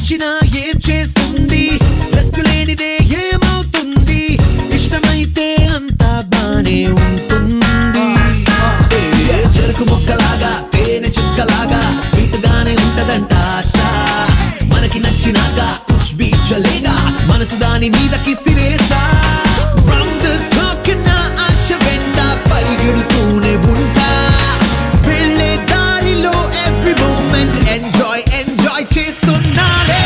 నచ్చినా ఏం చేస్తుంది రెస్ట్ లేనిదే ఏమవుతుంది ఇష్టమైతే అంతా బానే ఉంటుంది ఏ చెరుకు ముక్కలాగా తేనె చుక్కలాగా స్వీట్ గానే ఉంటదంట ఆశ మనకి నచ్చినాక కుచ్ బీ చలేగా మనసు దాని మీదకి సిరేసా Round the clock నా ఆశ వెంట పరిగెడుతూనే ఉంటా వెళ్ళే దారిలో ఎవ్రీ మూమెంట్ ఎంజాయ్ ఎంజాయ్ చేస్తున్నారే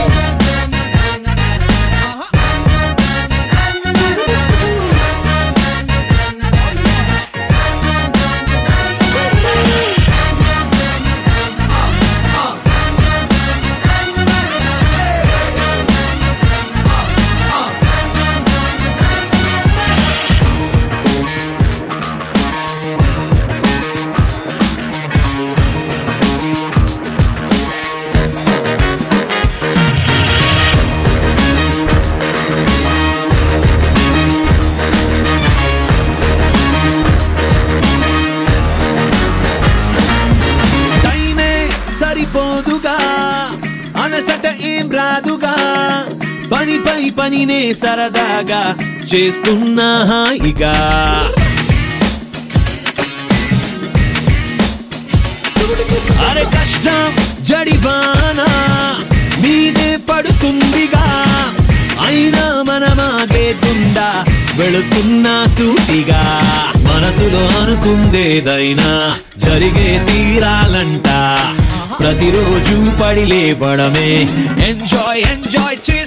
టైమే సరిపోదుగా అనసట ఏం రాదుగా పనిపై పనినే సరదాగా చేస్తున్నా హాయిగా అరే కష్టం జడివానా మీదే పడుతుందిగా అయినా మనమాగేతుందా వెళుతున్నా సూటిగా మనసులో అనుకుందేదైనా జరిగే తీరాలంట ప్రతిరోజు పడి లేవడమే ఎంజాయ్ ఎంజాయ్ చే